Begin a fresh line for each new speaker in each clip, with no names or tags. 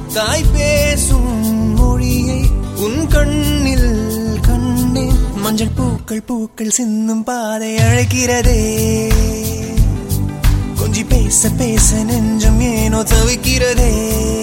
தாய் பேசும் மொழியை உன் கண்ணில் கண்டேன் மஞ்சள் பூக்கள் பூக்கள் சிந்தும் பாதை அழைக்கிறதே கொஞ்சி பேச பேச நெஞ்சம் ஏனோ தவிக்கிறதே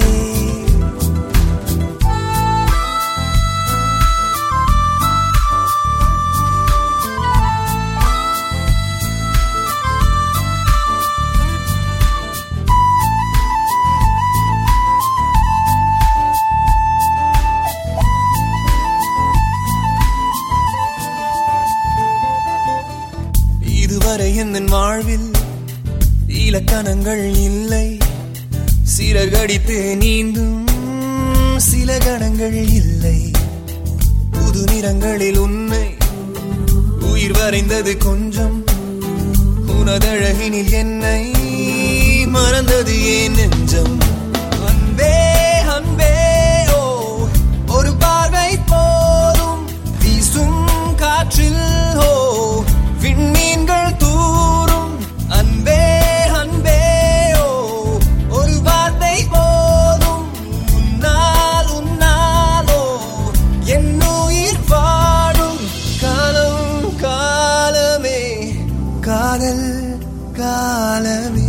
இதுவரை என் வாழ்வில் இலக்கணங்கள் இல்லை சிறகடித்து நீந்தும் சில கணங்கள் இல்லை புது நிறங்களில் உன்னை உயிர் வரைந்தது கொஞ்சம் உனதழகினில் என்னை மறந்தது ஏன் நெஞ்சம் அன்பே அன்பே ஓ ஒரு பார்வை போதும் வீசும் காற்றில் ஓ விண்மீன்கள் தூரும் அன்பே அன்பே ஓ ஒரு வார்த்தை போதும் உன்னால் உன்னாலோ என் உயிர் வாழும் காலம் காலமே காதல் காலமே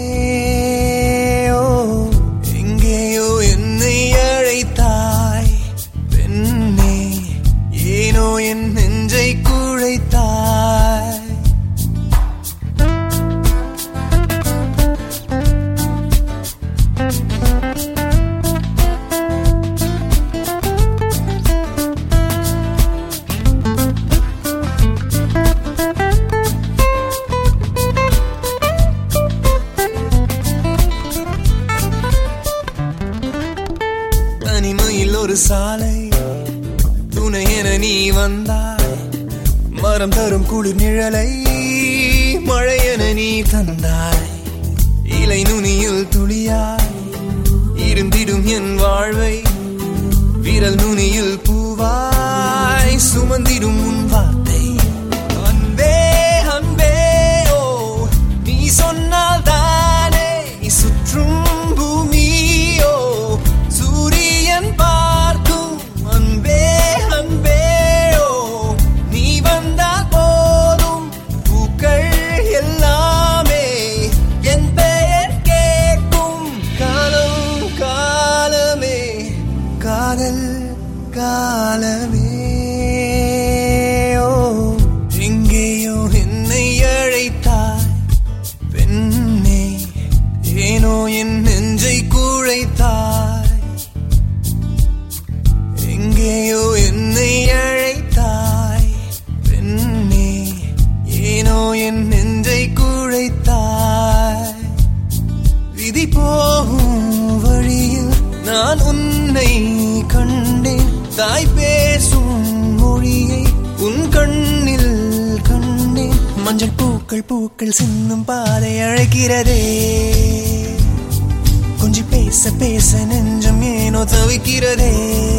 ஓ எங்கேயோ என்னை அழைத்தாய் பெண்ணே ஏனோ என் நெஞ்சை குழைத்தாய் தனிமையில் ஒரு சாலை துணை என நீ வந்தாய் மரம் தரும் குளிர் நிழலை மழை என நீ தந்தாய் இலை நுனியில் துளியாய் இருந்திடும் என் வாழ்வை விரல் நுனியில் பூவாய் சுமந்திடும் உன் வார்த்தை அன்பே அன்பே ஓ நீ சொன்னால் தானே சுற்றும் பூமியோ சூரியன் பார்க்கும் அன்பே அன்பே ஓ நீ வந்தால் போதும் பூக்கள் எல்லாமே என் பெயர் கேட்கும் காலம் காலமே காதல் காலமே ஓ எங்கேயோ என்னை அழைத்தாய் பெண்ணே ஏனோ என் நெஞ்சை குழைத்தாய் எங்கேயோ என்னை அழைத்தாய் பெண்ணே ஏனோ என் நெஞ்சை குழைத்தாய் விதி போகும் வழியில் நான் உன்னை கண்டேன் தாய் பேசும் மொழியை உன் கண்ணில் கண்டேன் மஞ்சள் பூக்கள் பூக்கள் சிந்தும் பாதை அழைக்கிறதே கொஞ்சி பேச பேச நெஞ்சம் ஏனோ தவிக்கிறதே